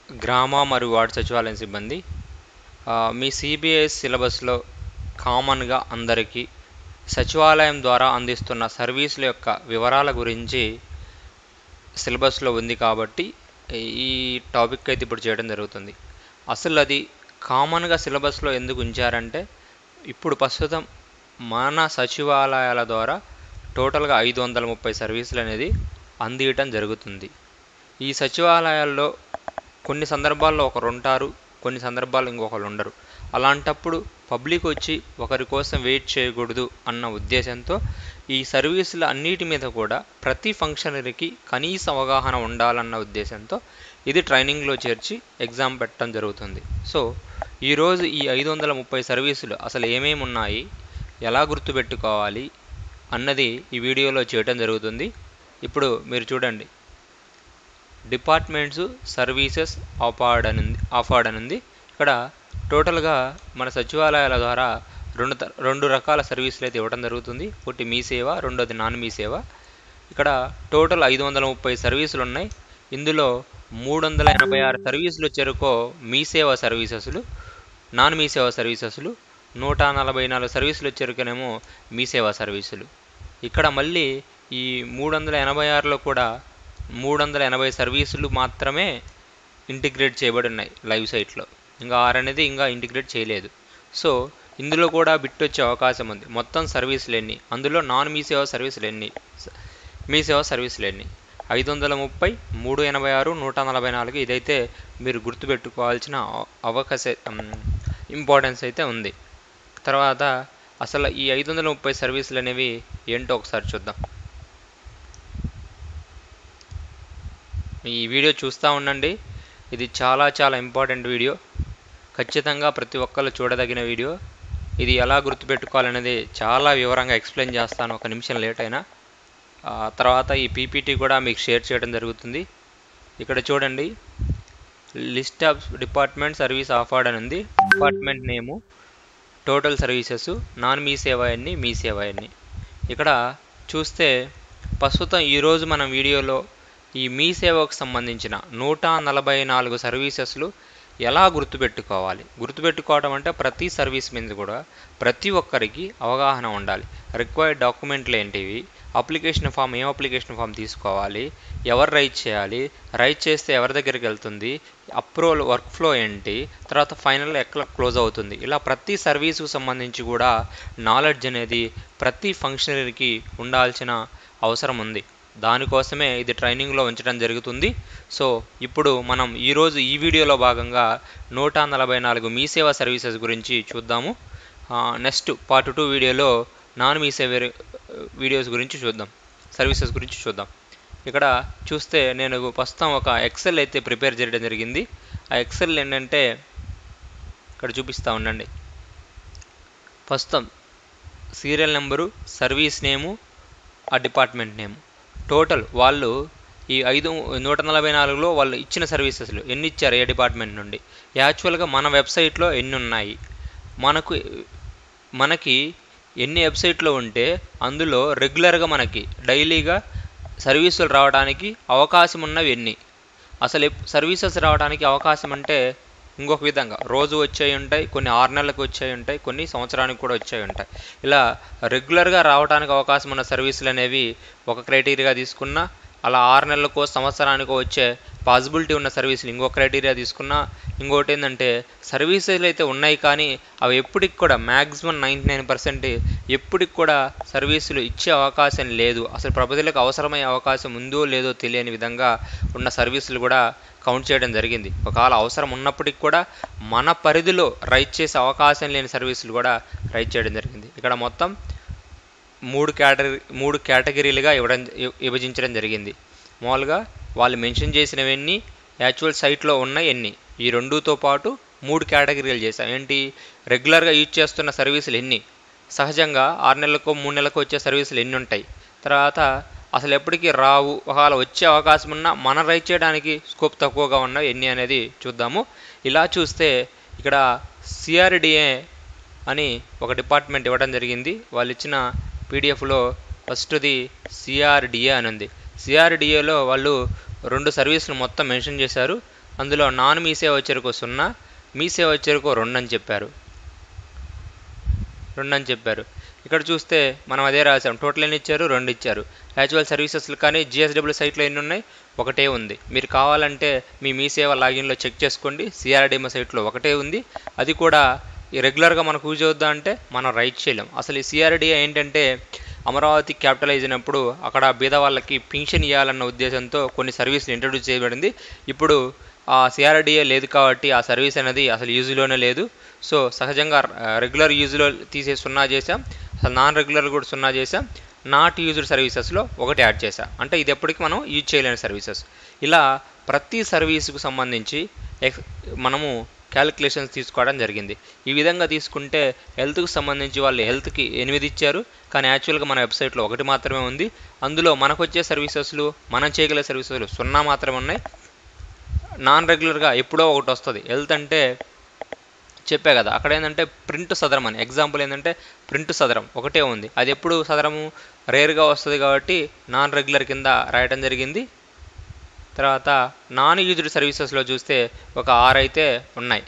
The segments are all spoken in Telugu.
గ్రామ మరియు వార్డు సచివాలయం సిబ్బంది ఆ, మీ సిబిఎస్ సిలబస్లో కామన్గా అందరికీ సచివాలయం ద్వారా అందిస్తున్న సర్వీసుల యొక్క వివరాల గురించి సిలబస్లో ఉంది కాబట్టి ఈ టాపిక్ అయితే ఇప్పుడు చేయడం జరుగుతుంది అసలు అది కామన్గా సిలబస్లో ఎందుకు ఉంచారంటే ఇప్పుడు ప్రస్తుతం మన సచివాలయాల ద్వారా టోటల్గా ఐదు వందల ముప్పై సర్వీసులు అనేది అందియటం జరుగుతుంది ఈ సచివాలయాల్లో కొన్ని సందర్భాల్లో ఒకరు ఉంటారు కొన్ని సందర్భాల్లో ఇంకొకరు ఉండరు అలాంటప్పుడు పబ్లిక్ వచ్చి ఒకరి కోసం వెయిట్ చేయకూడదు అన్న ఉద్దేశంతో ఈ సర్వీసుల అన్నిటి మీద కూడా ప్రతి ఫంక్షనరీకి కనీస అవగాహన ఉండాలన్న ఉద్దేశంతో ఇది ట్రైనింగ్లో చేర్చి ఎగ్జామ్ పెట్టడం జరుగుతుంది సో ఈరోజు ఈ ఐదు వందల ముప్పై సర్వీసులు అసలు ఏమేమి ఉన్నాయి ఎలా గుర్తుపెట్టుకోవాలి అన్నది ఈ వీడియోలో చేయడం జరుగుతుంది ఇప్పుడు మీరు చూడండి డిపార్ట్మెంట్స్ సర్వీసెస్ ఆఫర్డ్ అని ఉంది ఆఫర్డ్ అని ఉంది ఇక్కడ టోటల్గా మన సచివాలయాల ద్వారా రెండు త- రెండు రకాల సర్వీసులు అయితే ఇవ్వడం జరుగుతుంది ఒకటి మీ సేవ రెండోది నాన్ మీ సేవ ఇక్కడ టోటల్ ఐదు వందల ముప్పై సర్వీసులు ఉన్నాయి ఇందులో మూడు వందల ఎనభై ఆరు సర్వీసులు చెరుకో మీ సేవ సర్వీసెస్లు నాన్ మీ సేవ సర్వీసెస్లు నూట నలభై నాలుగు సర్వీసులు చెరుకనేమో మీ సేవ సర్వీసులు ఇక్కడ మళ్ళీ ఈ మూడు వందల ఎనభై ఆరులో కూడా మూడు వందల ఎనభై సర్వీసులు మాత్రమే ఇంటిగ్రేట్ చేయబడి ఉన్నాయి లైవ్ సైట్లో ఇంకా ఆరు అనేది ఇంకా ఇంటిగ్రేట్ చేయలేదు సో ఇందులో కూడా బిట్ వచ్చే అవకాశం ఉంది మొత్తం సర్వీసులు ఎన్ని అందులో నాన్ మీ సేవ సర్వీసులు ఎన్ని స- మీ సేవ సర్వీసులు ఎన్ని ఐదు వందల ముప్పై మూడు ఎనభై ఆరు నూట నలభై నాలుగు ఇదైతే మీరు గుర్తుపెట్టుకోవాల్సిన అవ- అవకాశ ఇంపార్టెన్స్ అయితే ఉంది తర్వాత అసలు ఈ ఐదు వందల ముప్పై సర్వీసులు అనేవి ఏంటో ఒకసారి చూద్దాం ఈ వీడియో చూస్తూ ఉండండి ఇది చాలా చాలా ఇంపార్టెంట్ వీడియో ఖచ్చితంగా ప్రతి ఒక్కరు చూడదగిన వీడియో ఇది ఎలా గుర్తుపెట్టుకోవాలనేది చాలా వివరంగా ఎక్స్ప్లెయిన్ చేస్తాను ఒక నిమిషం లేట్ అయినా ఆ తర్వాత ఈ పీపీటీ కూడా మీకు షేర్ చేయడం జరుగుతుంది ఇక్కడ చూడండి list of department service offered అని ఉంది డిపార్ట్మెంట్ నేము total services non Mee Seva ఎన్ని మీ సేవ ఎన్ని ఇక్కడ చూస్తే ప్రస్తుతం ఈరోజు మనం వీడియోలో ఈ మీ సేవకు సంబంధించిన నూట నలభై నాలుగు సర్వీసెస్లు ఎలా గుర్తుపెట్టుకోవాలి గుర్తుపెట్టుకోవడం అంటే ప్రతి సర్వీస్ మీద కూడా ప్రతి ఒక్కరికి అవగాహన ఉండాలి రిక్వైర్డ్ డాక్యుమెంట్లు ఏంటివి అప్లికేషన్ ఫామ్ ఏం అప్లికేషన్ ఫామ్ తీసుకోవాలి ఎవరు రైట్ చేయాలి రైట్ చేస్తే ఎవరి దగ్గరికి వెళ్తుంది అప్రూవల్ వర్క్ ఫ్లో ఏంటి తర్వాత ఫైనల్ ఎక్కడ క్లోజ్ అవుతుంది ఇలా ప్రతి సర్వీసుకు సంబంధించి కూడా నాలెడ్జ్ అనేది ప్రతి ఫంక్షనరీకి ఉండాల్సిన అవసరం ఉంది దానికోసమే ఇది ట్రైనింగ్లో ఉంచడం జరుగుతుంది సో ఇప్పుడు మనం ఈరోజు ఈ వీడియోలో భాగంగా నూట నలభై నాలుగు మీ సేవ సర్వీసెస్ గురించి చూద్దాము నెక్స్ట్ పార్ట్ టూ వీడియోలో నాన్ మీ సేవ వీడియోస్ గురించి చూద్దాం సర్వీసెస్ గురించి చూద్దాం ఇక్కడ చూస్తే నేను ప్రస్తుతం ఒక ఎక్సెల్ అయితే ప్రిపేర్ చేయడం జరిగింది ఆ ఎక్సెల్ ఏంటంటే ఇక్కడ చూపిస్తూ ఉండండి ప్రస్తుతం సీరియల్ నెంబరు సర్వీస్ నేము ఆ డిపార్ట్మెంట్ నేమ్ టోటల్ వాళ్ళు ఈ ఐదు నూట నలభై నాలుగులో వాళ్ళు ఇచ్చిన సర్వీసెస్లు ఎన్ని ఇచ్చారు ఏ డిపార్ట్మెంట్ నుండి యాక్చువల్గా మన వెబ్సైట్లో ఎన్ని ఉన్నాయి మనకు మనకి ఎన్ని వెబ్సైట్లో ఉంటే అందులో రెగ్యులర్గా మనకి డైలీగా సర్వీసులు రావడానికి అవకాశం ఉన్నవి ఎన్ని అసలు ఎప్- సర్వీసెస్ రావడానికి అవకాశం అంటే ఇంకొక విధంగా రోజు వచ్చేవి ఉంటాయి కొన్ని ఆరు నెలలకు వచ్చేవి ఉంటాయి కొన్ని సంవత్సరానికి కూడా వచ్చేవి ఉంటాయి ఇలా రెగ్యులర్గా రావడానికి అవకాశం ఉన్న సర్వీసులు అనేవి ఒక క్రైటీరియా తీసుకున్నా అలా ఆరు నెలలకో సంవత్సరానికో వచ్చే పాసిబిలిటీ ఉన్న సర్వీసులు ఇంకో క్రైటీరియా తీసుకున్నా ఇంకోటి ఏంటంటే సర్వీసులు అయితే ఉన్నాయి కానీ అవి ఎప్పటికి కూడా మ్యాక్సిమం నైంటీ నైన్ పర్సెంట్ ఎప్పటికి కూడా సర్వీసులు ఇచ్చే అవకాశం లేదు అసలు ప్రజలకు అవసరమయ్యే అవకాశం ఉందో లేదో తెలియని విధంగా ఉన్న సర్వీసులు కూడా కౌంట్ చేయడం జరిగింది ఒకవేళ అవసరం ఉన్నప్పటికి కూడా మన పరిధిలో రైట్ చేసే అవకాశం లేని సర్వీసులు కూడా రైట్ చేయడం జరిగింది ఇక్కడ మొత్తం మూడు కేటగిరీ మూడు కేటగిరీలుగా ఇవ్వడం విభజించడం జరిగింది మామూలుగా వాళ్ళు మెన్షన్ చేసినవన్నీ యాక్చువల్ సైట్లో ఉన్న ఎన్ని ఈ రెండుతో పాటు మూడు కేటగిరీలు చేశాం ఏంటి రెగ్యులర్గా యూజ్ చేస్తున్న సర్వీసులు ఎన్ని సహజంగా ఆరు నెలలకు మూడు నెలలకు వచ్చే సర్వీసులు ఎన్ని ఉంటాయి తర్వాత అసలు ఎప్పటికీ రావు ఒకవేళ వచ్చే అవకాశం ఉన్నా మన రైట్ చేయడానికి స్కోప్ తక్కువగా ఉన్నవి ఎన్ని అనేది చూద్దాము ఇలా చూస్తే ఇక్కడ సిఆర్డిఏ అని ఒక డిపార్ట్మెంట్ ఇవ్వడం జరిగింది వాళ్ళు ఇచ్చిన పీడిఎఫ్లో ఫస్ట్ది సిఆర్డిఏ అని ఉంది సిఆర్డిఏలో వాళ్ళు రెండు సర్వీసులు మొత్తం మెన్షన్ చేశారు అందులో నాన్ మీ సేవ చెరుకు సున్నా మీ సేవ చెరుకు రెండు అని చెప్పారు రెండు అని చెప్పారు ఇక్కడ చూస్తే మనం అదే రాసాం టోటల్ ఎన్ని ఇచ్చారు రెండు ఇచ్చారు యాక్చువల్ సర్వీసెస్లు కానీ జిఎస్డబ్ల్యూ సైట్లో ఎన్ని ఉన్నాయి ఒకటే ఉంది మీరు కావాలంటే మీ మీ సేవ లాగిన్లో చెక్ చేసుకోండి సిఆర్డిఎం సైట్లో ఒకటే ఉంది అది కూడా ఈ రెగ్యులర్గా మనకు యూజ్ అవుద్దా అంటే మనం రైట్ చేయలేం అసలు ఈ సిఆర్డిఏ ఏంటంటే అమరావతి క్యాపిటలైజ్ అయినప్పుడు అక్కడ బీద వాళ్ళకి పింఛన్ ఇవ్వాలన్న ఉద్దేశంతో కొన్ని సర్వీసులు ఇంట్రడ్యూస్ చేయబడింది ఇప్పుడు ఆ సిఆర్డిఏ లేదు కాబట్టి ఆ సర్వీస్ అనేది అసలు యూజ్లోనే లేదు సో సహజంగా రెగ్యులర్ యూజ్లో తీసే సున్నా చేసాం అసలు నాన్ రెగ్యులర్ కూడా సున్నా చేసాం నాట్ యూజ్డ్ సర్వీసెస్లో ఒకటి యాడ్ చేసాం అంటే ఇది ఎప్పటికీ మనం యూజ్ చేయలేని సర్వీసెస్ ఇలా ప్రతి సర్వీసుకు సంబంధించి ఎక్స్ మనము క్యాలిక్యులేషన్స్ తీసుకోవడం జరిగింది ఈ విధంగా తీసుకుంటే హెల్త్కి సంబంధించి వాళ్ళు హెల్త్కి ఎనిమిది ఇచ్చారు కానీ యాక్చువల్గా మన వెబ్సైట్లో ఒకటి మాత్రమే ఉంది అందులో మనకు వచ్చే సర్వీసెస్లు మనం చేయగల సర్వీసెస్లు సున్నా మాత్రమే ఉన్నాయి నాన్ రెగ్యులర్గా ఎప్పుడో ఒకటి వస్తుంది హెల్త్ అంటే చెప్పే కదా అక్కడ ఏంటంటే ప్రింట్ సదరం అని ఎగ్జాంపుల్ ఏంటంటే ప్రింట్ సదరం ఒకటే ఉంది అది ఎప్పుడు సదరము రేర్గా వస్తుంది కాబట్టి నాన్ రెగ్యులర్ కింద రాయటం జరిగింది తర్వాత నాన్ యూజ్డ్ సర్వీసెస్లో చూస్తే ఒక ఆరు అయితే ఉన్నాయి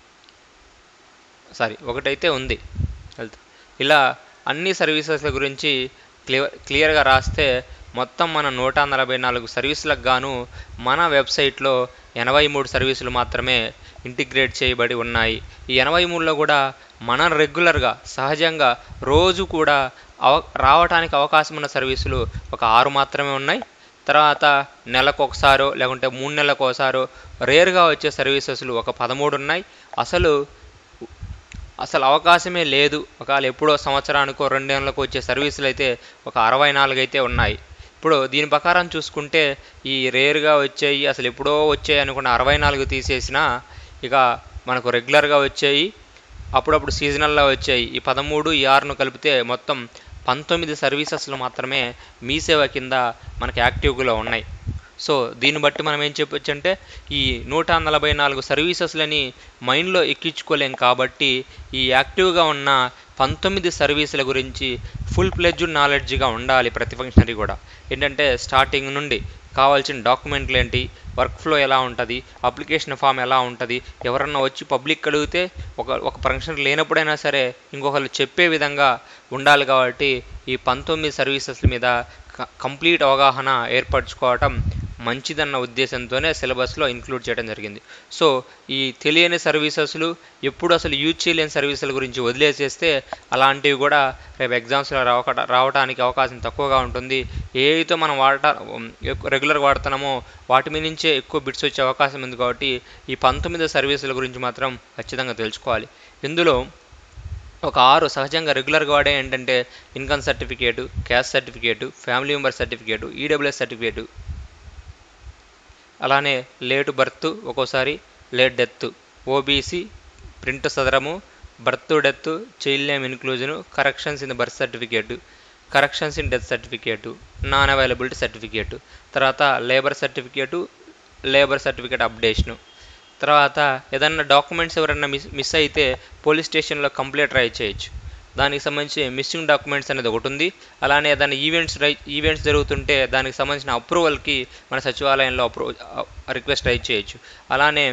సారీ ఒకటైతే ఉంది హెల్త్ ఇలా అన్ని సర్వీసెస్ల గురించి క్లియర్ క్లియర్గా రాస్తే మొత్తం మన నూట నలభై నాలుగు సర్వీసులకు గాను మన వెబ్సైట్లో ఎనభై మూడు సర్వీసులు మాత్రమే ఇంటిగ్రేట్ చేయబడి ఉన్నాయి ఈ ఎనభై మూడులో కూడా మన రెగ్యులర్గా సహజంగా రోజు కూడా అవ రావడానికి అవకాశం ఉన్న సర్వీసులు ఒక ఆరు మాత్రమే ఉన్నాయి తర్వాత నెలకు ఒకసారో లేకుంటే మూడు నెలలకు ఒకసారో రేర్గా వచ్చే సర్వీసెస్లు ఒక పదమూడు ఉన్నాయి అసలు అసలు అవకాశమే లేదు ఒకవేళ ఎప్పుడో సంవత్సరానికో రెండేళ్ళకో వచ్చే సర్వీసులు అయితే ఒక అరవై నాలుగు అయితే ఉన్నాయి ఇప్పుడు దీని ప్రకారం చూసుకుంటే ఈ రేర్గా వచ్చాయి అసలు ఎప్పుడో వచ్చాయి అనుకున్న అరవై నాలుగు తీసేసినా ఇక మనకు రెగ్యులర్గా వచ్చాయి అప్పుడప్పుడు సీజనల్లో వచ్చాయి ఈ పదమూడు ఈ ఆరును కలిపితే మొత్తం పంతొమ్మిది సర్వీసెస్లు మాత్రమే మీ సేవ కింద మనకి యాక్టివ్గా ఉన్నాయి సో దీన్ని బట్టి మనం ఏం చెప్పొచ్చు అంటే ఈ నూట నలభై నాలుగు సర్వీసెస్లని మైండ్లో ఎక్కించుకోలేం కాబట్టి ఈ యాక్టివ్గా ఉన్న పంతొమ్మిది సర్వీసుల గురించి ఫుల్ ప్లెడ్జ్డ్ నాలెడ్జ్గా ఉండాలి ప్రతి ఫంక్షనరీ కూడా ఏంటంటే స్టార్టింగ్ నుండి కావాల్సిన డాక్యుమెంట్లు ఏంటి వర్క్ ఫ్లో ఎలా ఉంటుంది అప్లికేషన్ ఫామ్ ఎలా ఉంటుంది ఎవరన్నా వచ్చి పబ్లిక్ అడిగితే ఒక ఒక ఫంక్షన్ లేనప్పుడైనా సరే ఇంకొకరు చెప్పే విధంగా ఉండాలి కాబట్టి ఈ పంతొమ్మిది సర్వీసెస్ మీద కంప్లీట్ అవగాహన ఏర్పరచుకోవటం మంచిదన్న ఉద్దేశంతోనే సిలబస్లో ఇంక్లూడ్ చేయడం జరిగింది సో ఈ తెలియని సర్వీసెస్లు ఎప్పుడు అసలు యూజ్ చేయలేని సర్వీసుల గురించి వదిలేసేస్తే అలాంటివి కూడా రేపు ఎగ్జామ్స్లో రావక రావడానికి అవకాశం తక్కువగా ఉంటుంది ఏదైతే మనం వాడట రెగ్యులర్గా వాడుతున్నామో వాటి మీద నుంచే ఎక్కువ బిట్స్ వచ్చే అవకాశం ఉంది కాబట్టి ఈ పంతొమ్మిది సర్వీసుల గురించి మాత్రం ఖచ్చితంగా తెలుసుకోవాలి ఇందులో ఒక ఆరు సహజంగా రెగ్యులర్గా వాడే ఏంటంటే income certificate caste certificate family member certificate EWS certificate అలానే లేటు బర్త్ ఒక్కోసారి లేట్ డెత్ ఓబీసీ ప్రింట్ సదరము birth death child name inclusion corrections in the birth certificate corrections in death certificate non availability certificate తర్వాత labour certificate labour certificate updation తర్వాత ఏదన్నా డాక్యుమెంట్స్ ఎవరైనా మిస్ మిస్ అయితే పోలీస్ స్టేషన్లో కంప్లైంట్ రైట్ చేయొచ్చు దానికి సంబంధించి మిస్సింగ్ డాక్యుమెంట్స్ అనేది ఒకటి ఉంది అలానే ఏదైనా ఈవెంట్స్ రై ఈవెంట్స్ జరుగుతుంటే దానికి సంబంధించిన అప్రూవల్కి మన సచివాలయంలో అప్రూ రిక్వెస్ట్ రైట్ చేయొచ్చు అలానే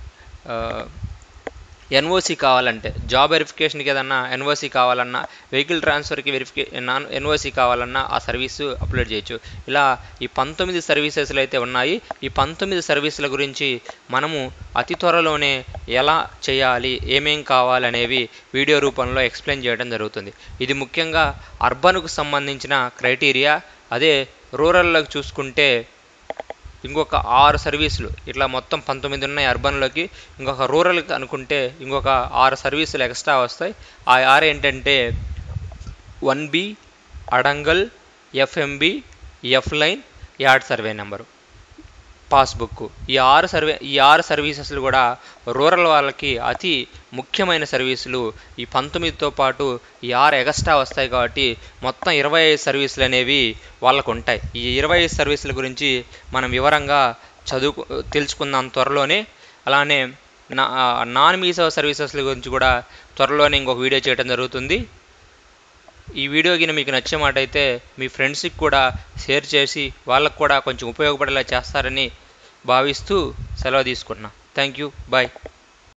ఎన్ఓసి కావాలంటే జాబ్ వెరిఫికేషన్కి ఏదన్నా ఎన్ఓసి కావాలన్నా వెహికల్ ట్రాన్స్ఫర్కి వెరిఫికే నాన్ ఎన్ఓసి కావాలన్నా ఆ సర్వీసు అప్లోడ్ చేయొచ్చు ఇలా ఈ పంతొమ్మిది సర్వీసెస్లు అయితే ఉన్నాయి ఈ పంతొమ్మిది సర్వీసుల గురించి మనము అతి త్వరలోనే ఎలా చేయాలి ఏమేం కావాలనేవి వీడియో రూపంలో ఎక్స్ప్లెయిన్ చేయడం జరుగుతుంది ఇది ముఖ్యంగా అర్బన్కు సంబంధించిన క్రైటీరియా అదే రూరల్లోకి చూసుకుంటే ఇంకొక ఆరు సర్వీసులు ఇట్లా మొత్తం పంతొమ్మిది ఉన్నాయి అర్బన్లోకి ఇంకొక రూరల్కి అనుకుంటే ఇంకొక ఆరు సర్వీసులు ఎక్స్ట్రా వస్తాయి ఆ ఆరు ఏంటంటే వన్ బి అడంగల్ FMB F line add survey number passbook ఈ ఆరు సర్వే ఈ ఆరు సర్వీసెస్లు కూడా రూరల్ వాళ్ళకి అతి ముఖ్యమైన సర్వీసులు ఈ పంతొమ్మిదితో పాటు ఈ ఆరు ఎగస్ట్రా వస్తాయి కాబట్టి మొత్తం ఇరవై ఐదు సర్వీసులు అనేవి వాళ్ళకు ఉంటాయి ఈ ఇరవై ఐదు సర్వీసుల గురించి మనం వివరంగా చదువు తెలుసుకుందాం త్వరలోనే అలానే నా నాన్ మీసో సర్వీసెస్ల గురించి కూడా త్వరలోనే ఇంకొక వీడియో చేయడం జరుగుతుంది ఈ వీడియో కింద మీకు నచ్చే మాట అయితే మీ ఫ్రెండ్స్కి కూడా షేర్ చేసి వాళ్ళకు కూడా కొంచెం ఉపయోగపడేలా చేస్తారని భావిస్తూ సెలవు తీసుకుంటున్నా థ్యాంక్ యూ బాయ్